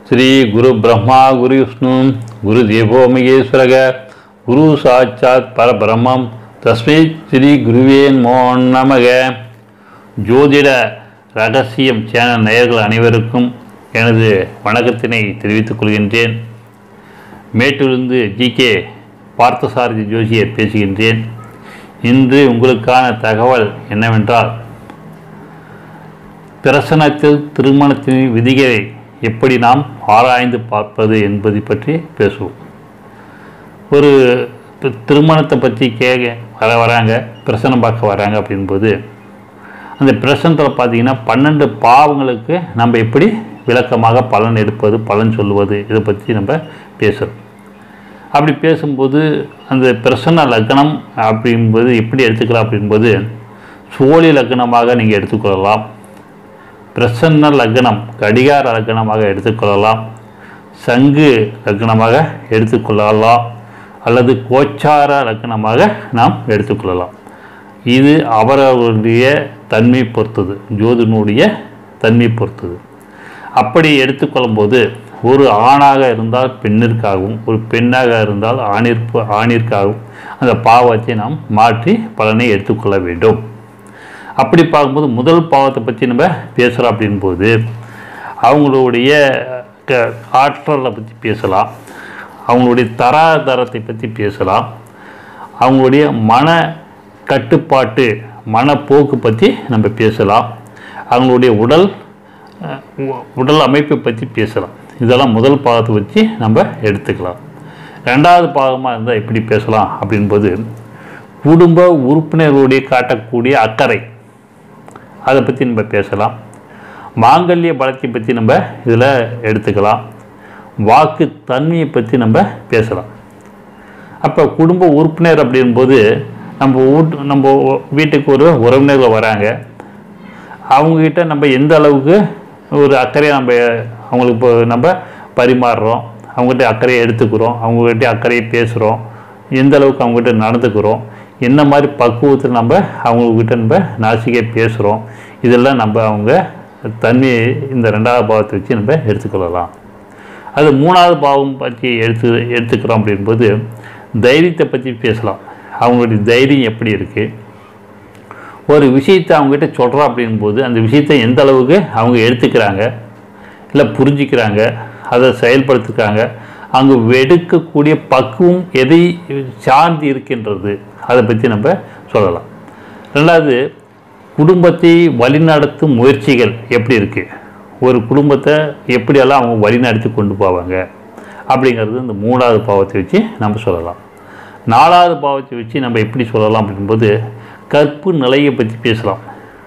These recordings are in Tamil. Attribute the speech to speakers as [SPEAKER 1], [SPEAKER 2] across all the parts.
[SPEAKER 1] ஸ்ரீ குரு பிரம்மா குரு விஷ்ணு குரு தேவோ மகேஸ்வரக குரு சாட்சாத் பரபிரம்மம் தஸ்மை ஸ்ரீ குருவேன் மோன் நமக ஜோதிட ரகசியம் சேனல் நேயர்கள் அனைவருக்கும் எனது வணக்கத்தினை தெரிவித்துக் கொள்கின்றேன் மேட்டூரிலிருந்து ஜிகே பார்த்தசாரதி ஜோசியர் பேசுகின்றேன் இன்று உங்களுக்கான தகவல் என்னவென்றால் பிரசனத்தில் திருமணத்தின் விதிகளை எப்படி நாம் ஆராய்ந்து பார்ப்பது என்பதை பற்றி பேசுவோம் ஒரு தி- திருமணத்தை பற்றி கேட்க வர வராங்க பிரசனம் பார்க்க வராங்க அப்படின்போது அந்த பிரசனத்தில் பார்த்தீங்கன்னா பன்னெண்டு பாவங்களுக்கு நம்ம எப்படி விளக்கமாக பலன் எடுப்பது பலன் சொல்லுவது இதை பற்றி நம்ம பேசுகிறோம் அப்படி பேசும்போது அந்த பிரசன்ன லக்னம் அப்படின்பது எப்படி எடுத்துக்கலாம் அப்படின்போது சோழி லக்னமாக நீங்கள் எடுத்துக்கொள்ளலாம் பிரசன்ன லக்னம் கடிகார லக்னமாக எடுத்துக்கொள்ளலாம் சங்கு லக்னமாக எடுத்துக்கொள்ளலாம் அல்லது கோச்சார லக்னமாக நாம் எடுத்துக்கொள்ளலாம் இது அவரவருடைய தன்மை பொறுத்தது ஜோதினுடைய தன்மை பொறுத்தது அப்படி எடுத்துக்கொள்ளும்போது ஒரு ஆணாக இருந்தால் பெண்ணிற்காகவும் ஒரு பெண்ணாக இருந்தால் ஆணிற்கு ஆணிற்காகவும் அந்த பாவத்தை நாம் மாற்றி பலனை எடுத்துக்கொள்ள வேண்டும் அப்படி பார்க்கும்போது முதல் பாவத்தை பற்றி நம்ம பேசுகிறோம் அப்படின்போது அவங்களுடைய க ஆற்றலை பற்றி பேசலாம் அவங்களுடைய தராதரத்தை பற்றி பேசலாம் அவங்களுடைய மன கட்டுப்பாட்டு மனப்போக்கு பற்றி நம்ம பேசலாம் அவங்களுடைய உடல் அஹ், உ- உடல் அமைப்பை பற்றி பேசலாம் இதெல்லாம் முதல் பாகத்தை வச்சு நம்ம எடுத்துக்கலாம் ரெண்டாவது பாகமாக இருந்தால் எப்படி பேசலாம் அப்படின்போது குடும்ப உறுப்பினர்களுடைய காட்டக்கூடிய அக்கறை அதை பற்றி நம்ம பேசலாம் மாங்கல்ய பலத்தை பற்றி நம்ம இதில் எடுத்துக்கலாம் வாக்கு தன்மையை பற்றி நம்ம பேசலாம் அப்போ குடும்ப உறுப்பினர் அப்படின்போது நம்ம வீட்டு நம்ம வீட்டுக்கு ஒரு உறவினர்கள் வராங்க அவங்கக்கிட்ட நம்ம எந்த அளவுக்கு ஒரு அக்கறையை நம்ம அவங்களுக்கு இப்போ நம்ம பரிமாறுறோம் அவங்ககிட்ட அக்கறையை எடுத்துக்கிறோம் அவங்ககிட்ட அக்கறையை பேசுகிறோம் எந்த அளவுக்கு அவங்ககிட்ட நடந்துக்கிறோம் என்ன மாதிரி பக்குவத்தில் நம்ம அவங்கக்கிட்ட நம்ம நாசிக்கே பேசுகிறோம் இதெல்லாம் நம்ம அவங்க தன்மையை இந்த ரெண்டாவது பாவத்தை வச்சு நம்ம எடுத்துக்கொள்ளலாம் அது மூணாவது பாவம் பற்றி எடுத்து எடுத்துக்கிறோம் அப்படின்போது தைரியத்தை பற்றி பேசலாம் அவங்களுடைய தைரியம் எப்படி இருக்குது ஒரு விஷயத்தை அவங்ககிட்ட சொல்கிறோம் அப்படின்போது அந்த விஷயத்தை எந்த அளவுக்கு அவங்க எடுத்துக்கிறாங்க இல்லை புரிஞ்சுக்கிறாங்க அதை செயல்படுத்துக்கிறாங்க அங்கே எடுக்கக்கூடிய பக்குவம் எதை சார்ந்து இருக்கின்றது அதை பற்றி நம்ம சொல்லலாம் ரெண்டாவது குடும்பத்தை வழிநடத்தும் முயற்சிகள் எப்படி இருக்குது ஒரு குடும்பத்தை எப்படியெல்லாம் அவங்க வழிநடத்தி கொண்டு போவாங்க அப்படிங்கிறது இந்த மூணாவது பாவத்தை வச்சு நம்ம சொல்லலாம் நாலாவது பாவத்தை வச்சு நம்ம எப்படி சொல்லலாம் அப்படின்போது கற்பு நிலையை பற்றி பேசலாம்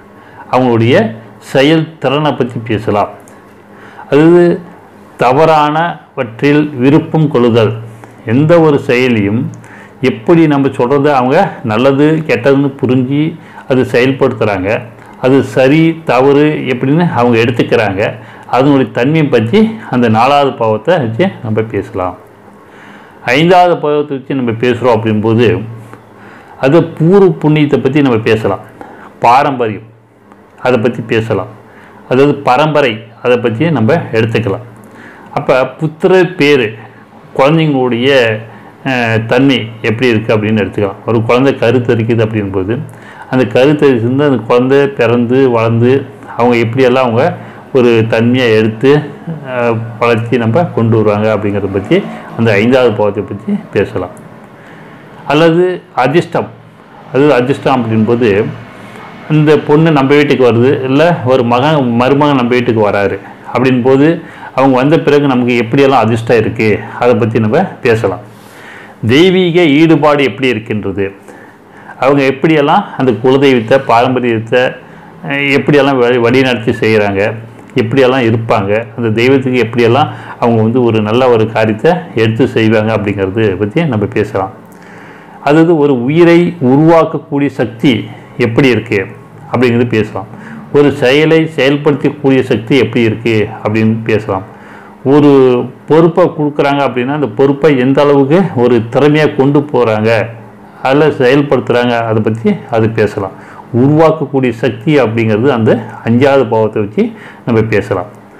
[SPEAKER 1] அவங்களுடைய செயல் திறனை பற்றி பேசலாம் அதாவது தவறானவற்றில் விருப்பம் கொள்ளுதல் எந்த ஒரு செயலையும் எப்படி நம்ம சொல்கிறத அவங்க நல்லது கெட்டதுன்னு புரிஞ்சு அது செயல்படுத்துகிறாங்க அது சரி தவறு எப்படின்னு அவங்க எடுத்துக்கிறாங்க அதனுடைய தன்மையை பற்றி அந்த நாலாவது பாவத்தை வச்சு நம்ம பேசலாம் ஐந்தாவது பாவத்தை வச்சு நம்ம பேசுகிறோம் அப்படின்போது அது பூர்வ புண்ணியத்தை பற்றி நம்ம பேசலாம் பாரம்பரியம் அதை பற்றி பேசலாம் அதாவது பரம்பரை அதை பற்றி நம்ம எடுத்துக்கலாம் அப்போ புத்திர பேர் குழந்தைங்களுடைய அஹ், தன்மை எப்படி இருக்குது அப்படின்னு எடுத்துக்கலாம் ஒரு குழந்தை கருத்தரிக்குது அப்படின்போது அந்த கருத்தரிச்சிருந்து அந்த குழந்தை பிறந்து வளர்ந்து அவங்க எப்படியெல்லாம் அவங்க ஒரு தன்மையை எடுத்து அஹ், வளர்ச்சி நம்ம கொண்டு வருவாங்க அப்படிங்கிறத பற்றி அந்த ஐந்தாவது பாவத்தை பற்றி பேசலாம் அல்லது அதிர்ஷ்டம் அது அதிர்ஷ்டம் அப்படின்போது இந்த பொண்ணு நம்ம வீட்டுக்கு வருது இல்லை ஒரு மகன் மருமகன் நம்ம வீட்டுக்கு வராரு அப்படின் போது அவங்க வந்த பிறகு நமக்கு எப்படியெல்லாம் அதிர்ஷ்டம் இருக்குது அதை பற்றி நம்ம பேசலாம் தெய்வீக ஈடுபாடு எப்படி இருக்கின்றது அவங்க எப்படியெல்லாம் அந்த குலதெய்வத்தை பாரம்பரியத்தை அஹ், எப்படியெல்லாம் வழி வழிநடத்தி செய்கிறாங்க எப்படியெல்லாம் இருப்பாங்க அந்த தெய்வத்துக்கு எப்படியெல்லாம் அவங்க வந்து ஒரு நல்ல ஒரு காரியத்தை எடுத்து செய்வாங்க அப்படிங்கிறது பற்றி நம்ம பேசலாம் அதாவது ஒரு உயிரை உருவாக்கக்கூடிய சக்தி எப்படி இருக்குது அப்படிங்கிறது பேசலாம் ஒரு செயலை செயல்படுத்தக்கூடிய சக்தி எப்படி இருக்குது அப்படின்னு பேசலாம் ஒரு பொறுப்பை கொடுக்குறாங்க அப்படின்னா அந்த பொறுப்பை எந்த அளவுக்கு ஒரு திறமையாக கொண்டு போகிறாங்க அதில் செயல்படுத்துகிறாங்க அதை பற்றி அது பேசலாம் உருவாக்கக்கூடிய சக்தி அப்படிங்கிறது அந்த அஞ்சாவது பாவத்தை வச்சு நம்ம பேசலாம்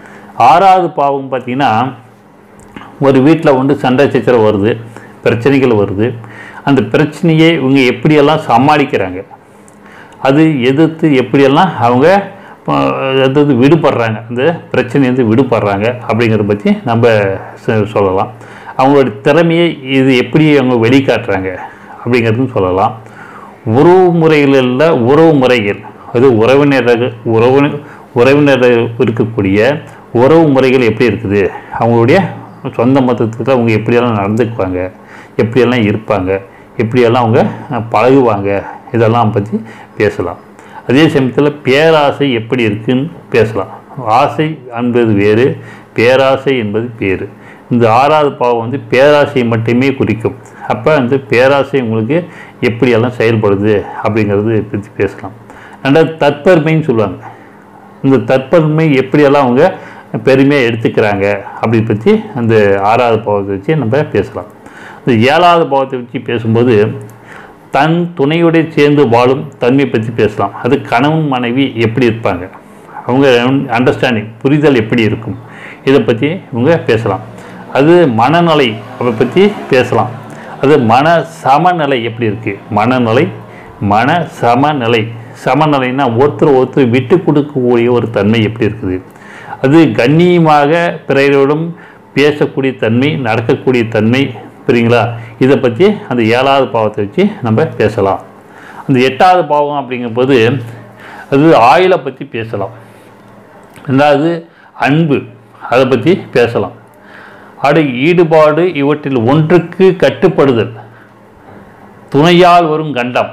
[SPEAKER 1] ஆறாவது பாவம் பார்த்தீங்கன்னா ஒரு வீட்டில் வந்து சண்டை சச்சரவு வருது பிரச்சனைகள் வருது அந்த பிரச்சனையை இவங்க எப்படியெல்லாம் சமாளிக்கிறாங்க அது எதிர்த்து எப்படியெல்லாம் அவங்க அஹ், அதாவது விடுபடுறாங்க அந்த பிரச்சனையிலேருந்து விடுபடுறாங்க அப்படிங்கிறத பற்றி நம்ம சொ- சொல்லலாம் அவங்களோட திறமையை இது எப்படி அவங்க வெளிக்காட்டுறாங்க அப்படிங்கிறதும் சொல்லலாம் உறவு முறைகளில் உறவு முறைகள் அது உறவினர்கள் உறவு உறவினர்கள் இருக்கக்கூடிய உறவு முறைகள் எப்படி இருக்குது அவங்களுடைய சொந்த மதத்துக்கு அவங்க எப்படியெல்லாம் நடந்துக்குவாங்க எப்படியெல்லாம் இருப்பாங்க எப்படியெல்லாம் அவங்க அஹ், பழகுவாங்க இதெல்லாம் பற்றி பேசலாம் அதே சமயத்தில் பேராசை எப்படி இருக்குன்னு பேசலாம் ஆசை என்பது வேறு பேராசை என்பது வேறு இந்த ஆறாவது பாவம் வந்து பேராசையை மட்டுமே குறிக்கும் அப்போ அந்த பேராசை உங்களுக்கு எப்படியெல்லாம் செயல்படுது அப்படிங்கிறது பற்றி பேசலாம் ரெண்டாவது தற்பெருமைன்னு சொல்லுவாங்க இந்த தற்பெருமை எப்படியெல்லாம் அவங்க பெருமையாக எடுத்துக்கிறாங்க அப்படி பற்றி அந்த ஆறாவது பாவத்தை வச்சு நம்ம பேசலாம் இந்த ஏழாவது பாவத்தை வச்சு பேசும்போது தன் துணையோடு சேர்ந்து வாழும் தன்மை பற்றி பேசலாம் அது கணவன் மனைவி எப்படி இருப்பாங்க அவங்க அண்டர்ஸ்டாண்டிங் புரிதல் எப்படி இருக்கும் இதை பற்றி இவங்க பேசலாம் அது மனநிலை அதை பற்றி பேசலாம் அது மன சமநிலை எப்படி இருக்குது மனநிலை மன சமநிலை சமநிலைன்னா ஒருத்தர் ஒருத்தர் விட்டு கொடுக்கக்கூடிய ஒரு தன்மை எப்படி இருக்குது அது கண்ணியமாக பிறரிடம் பேசக்கூடிய தன்மை நடக்கக்கூடிய தன்மை புரியுங்களா இதை பற்றி அந்த ஏழாவது பாவத்தை வச்சு நம்ம பேசலாம் அந்த எட்டாவது பாவம் அப்படிங்கும்போது அது ஆயிலை பற்றி பேசலாம் ரெண்டாவது அன்பு அதை பற்றி பேசலாம் அடு ஈடுபாடு இவற்றில் ஒன்றுக்கு கட்டுப்படுதல் துணையால் வரும் கண்டம்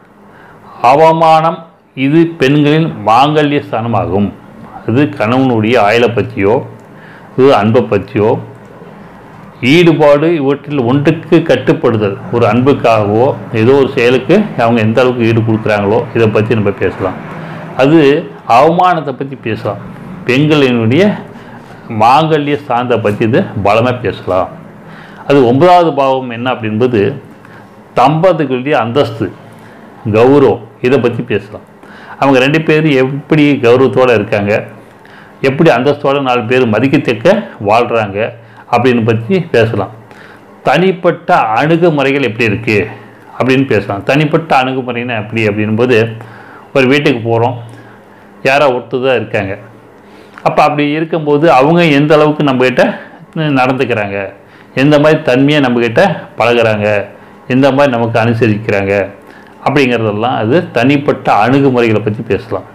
[SPEAKER 1] அவமானம் இது பெண்களின் மாங்கல்ய ஸ்தானமாகும் அது கணவனுடைய ஆயிலை பற்றியோ இது அன்பை பற்றியோ ஈடுபாடு இவற்றில் ஒன்றுக்கு கட்டுப்படுதல் ஒரு அன்புக்காகவோ ஏதோ ஒரு செயலுக்கு அவங்க எந்த அளவுக்கு ஈடு கொடுக்குறாங்களோ இதை பற்றி நம்ம பேசலாம் அது அவமானத்தை பற்றி பேசலாம் பெண்களினுடைய மாங்கல்ய ஸ்தானத்தை பற்றி இது பலமாக பேசலாம் அது ஒன்பதாவது பாவம் என்ன அப்படின்பது தம்பதிகளுடைய அந்தஸ்து கௌரவம் இதை பற்றி பேசலாம் அவங்க ரெண்டு பேரும் எப்படி கௌரவத்தோடு இருக்காங்க எப்படி அந்தஸ்தோட நாலு பேர் மதிக்கத்தக்க வாழ்கிறாங்க அப்படின்னு பற்றி பேசலாம் தனிப்பட்ட அணுகுமுறைகள் எப்படி இருக்குது அப்படின்னு பேசலாம் தனிப்பட்ட அணுகுமுறைன்னா எப்படி அப்படின்போது ஒரு வீட்டுக்கு போகிறோம் யாரோ ஒருத்தர் தான் இருக்காங்க அப்போ அப்படி இருக்கும்போது அவங்க எந்த அளவுக்கு நம்மக்கிட்ட நடந்துக்கிறாங்க எந்த மாதிரி தன்மையாக நம்மக்கிட்ட பழகுறாங்க எந்த மாதிரி நமக்கு அனுசரிக்கிறாங்க அப்படிங்கிறதெல்லாம் அது தனிப்பட்ட அணுகுமுறைகளை பற்றி பேசலாம்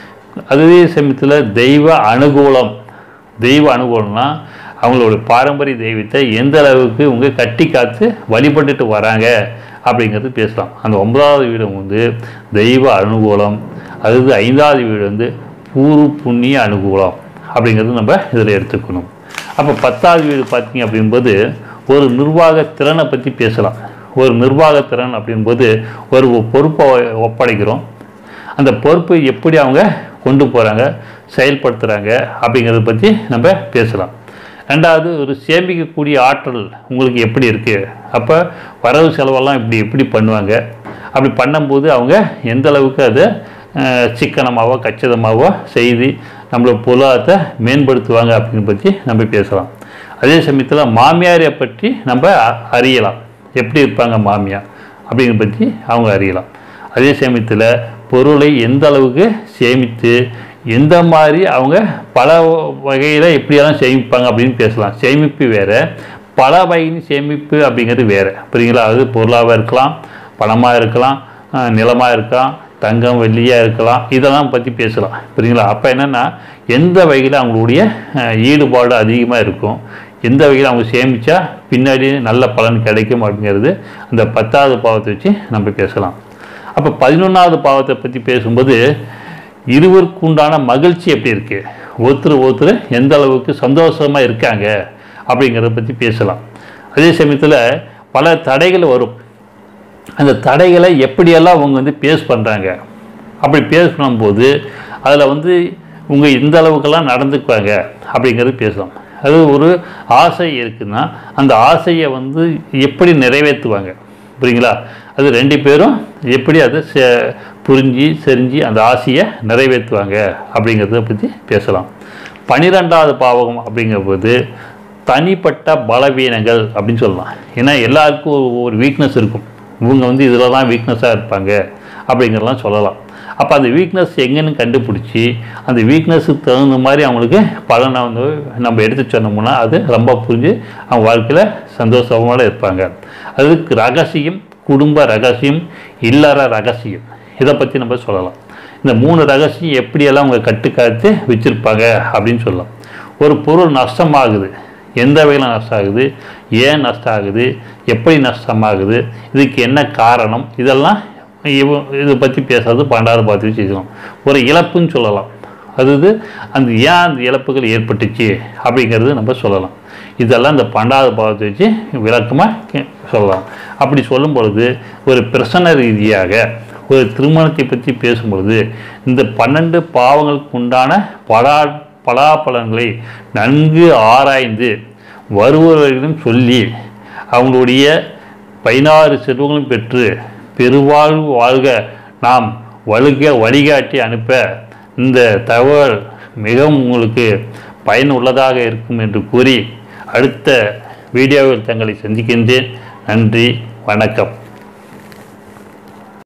[SPEAKER 1] அதே சமயத்தில் தெய்வ அனுகூலம் தெய்வ அனுகூலம்னா அவங்களோட பாரம்பரிய தெய்வத்தை எந்த அளவுக்கு இவங்க கட்டி காத்து வழிபட்டுட்டு வராங்க அப்படிங்கிறது பேசலாம் அந்த ஒன்பதாவது வீடு வந்து தெய்வ அனுகூலம் அதாவது ஐந்தாவது வீடு வந்து பூர்வ புண்ணிய அனுகூலம் அப்படிங்கிறது நம்ம இதில் எடுத்துக்கணும் அப்போ பத்தாவது வீடு பார்த்தீங்க அப்படின்போது ஒரு நிர்வாக திறனை பற்றி பேசலாம் ஒரு நிர்வாக திறன் அப்படின்போது ஒரு பொறுப்பை ஒப்படைக்கிறோம் அந்த பொறுப்பை எப்படி அவங்க கொண்டு போகிறாங்க செயல்படுத்துகிறாங்க அப்படிங்கிறத பற்றி நம்ம பேசலாம் ரெண்டாவது ஒரு சேமிக்கக்கூடிய ஆற்றல் உங்களுக்கு எப்படி இருக்குது அப்போ வரவு செலவெல்லாம் இப்படி எப்படி பண்ணுவாங்க அப்படி பண்ணும்போது அவங்க எந்த அளவுக்கு அதை அஹ், சிக்கனமாவோ கச்சிதமாவோ செய்து நம்மளோட பொருளாதாரத்தை மேம்படுத்துவாங்க அப்படின்னு பற்றி நம்ம பேசலாம் அதே சமயத்தில் மாமியாரை பற்றி நம்ம அ- அறியலாம் எப்படி இருப்பாங்க மாமியார் அப்படிங்கிறத பற்றி அவங்க அறியலாம் அதே சமயத்தில் பொருளை எந்த அளவுக்கு சேமித்து எந்த மாதிரி அவங்க பல வகையில் எப்படியெல்லாம் சேமிப்பாங்க அப்படின்னு பேசலாம் சேமிப்பு வேறு பல வகையின் சேமிப்பு அப்படிங்கிறது வேறு புரியுங்களா அது பொருளாக இருக்கலாம் பணமாக இருக்கலாம் அஹ் நிலமாக இருக்கலாம் தங்கம் வெள்ளியாக இருக்கலாம் இதெல்லாம் பற்றி பேசலாம் புரியுங்களா அப்போ என்னென்னா எந்த வகையில் அவங்களுடைய அஹ், ஈடுபாடு அதிகமாக இருக்கும் எந்த வகையில் அவங்க சேமித்தா பின்னாடி நல்ல பலன் கிடைக்கும் அப்படிங்கிறது அந்த பத்தாவது பாவத்தை வச்சு நம்ம பேசலாம் அப்போ பதினொன்றாவது பாவத்தை பற்றி பேசும்போது இருவருக்கு உண்டான மகிழ்ச்சி எப்படி இருக்குது ஒருத்தர் ஒருத்தர் எந்த அளவுக்கு சந்தோஷமாக இருக்காங்க அப்படிங்கிறத பற்றி பேசலாம் அதே சமயத்தில் பல தடைகள் வரும் அந்த தடைகளை எப்படியெல்லாம் அவங்க வந்து பேஸ் பண்ணுறாங்க அப்படி பேஸ் பண்ணும்போது அதில் வந்து உங்க எந்த அளவுக்கெல்லாம் நடந்துக்குவாங்க அப்படிங்கிறது பேசலாம் அது ஒரு ஆசை இருக்குன்னா அந்த ஆசையை வந்து எப்படி நிறைவேற்றுவாங்க புரியுங்களா அது ரெண்டு பேரும் எப்படி அதை செ- புரிஞ்சு செஞ்சு அந்த ஆசையை நிறைவேற்றுவாங்க அப்படிங்கிறத பற்றி பேசலாம் பனிரெண்டாவது பாவகம் அப்படிங்கும்போது தனிப்பட்ட பலவீனங்கள் அப்படின்னு சொல்லலாம் ஏன்னா எல்லாருக்கும் ஒரு- ஒரு வீக்னஸ் இருக்கும் இவங்க வந்து இதில் தான் வீக்னஸாக இருப்பாங்க அப்படிங்கிறலாம் சொல்லலாம் அப்போ அந்த வீக்னஸ் எங்கன்னு கண்டுபிடிச்சி அந்த வீக்னஸுக்கு தகுந்த மாதிரி அவங்களுக்கு பலனை வந்து நம்ம எடுத்து சொன்னோம்னா அது ரொம்ப புரிஞ்சு அவங்க வாழ்க்கையில் சந்தோஷமாக இருப்பாங்க அதுக்கு ரகசியம் குடும்ப ரகசியம் இல்லற ரகசியம் இதை பற்றி நம்ம சொல்லலாம் இந்த மூணு ரகசியம் எப்படியெல்லாம் அவங்க கட்டுக்காத்து வச்சுருப்பாங்க அப்படின்னு சொல்லலாம் ஒரு பொருள் நஷ்டமாகுது எந்த வகையில் நஷ்டம் ஆகுது ஏன் நஷ்டம் ஆகுது எப்படி நஷ்டமாகுது இதுக்கு என்ன காரணம் இதெல்லாம் இவ இதை பற்றி பேசுறது பண்டாறு பார்த்து வச்சுக்கணும் ஒரு இழப்புன்னு சொல்லலாம் அது இது அந்த ஏன் அந்த இழப்புகள் ஏற்பட்டுச்சு அப்படிங்கிறது நம்ம சொல்லலாம் இதெல்லாம் இந்த பண்டாவது பாவத்தை வச்சு விளக்கமாக சொல்லலாம் அப்படி சொல்லும் பொழுது ஒரு பிரசன ரீதியாக ஒரு திருமணத்தை பற்றி பேசும்பொழுது இந்த பன்னெண்டு பாவங்களுக்கு உண்டான பலா பலாபலன்களை நன்கு ஆராய்ந்து வருபவர்களிடம் சொல்லி அவங்களுடைய பதினாறு செல்வங்களும் பெற்று பெருவாழ்வு வாழ்க நாம் வழுக வழிகாட்டி அனுப்ப இந்த தகவல் மிகவும் உங்களுக்கு பயனுள்ளதாக இருக்கும் என்று கூறி அடுத்த வீடியோவில் தங்களை சந்திக்கின்றேன் நன்றி வணக்கம்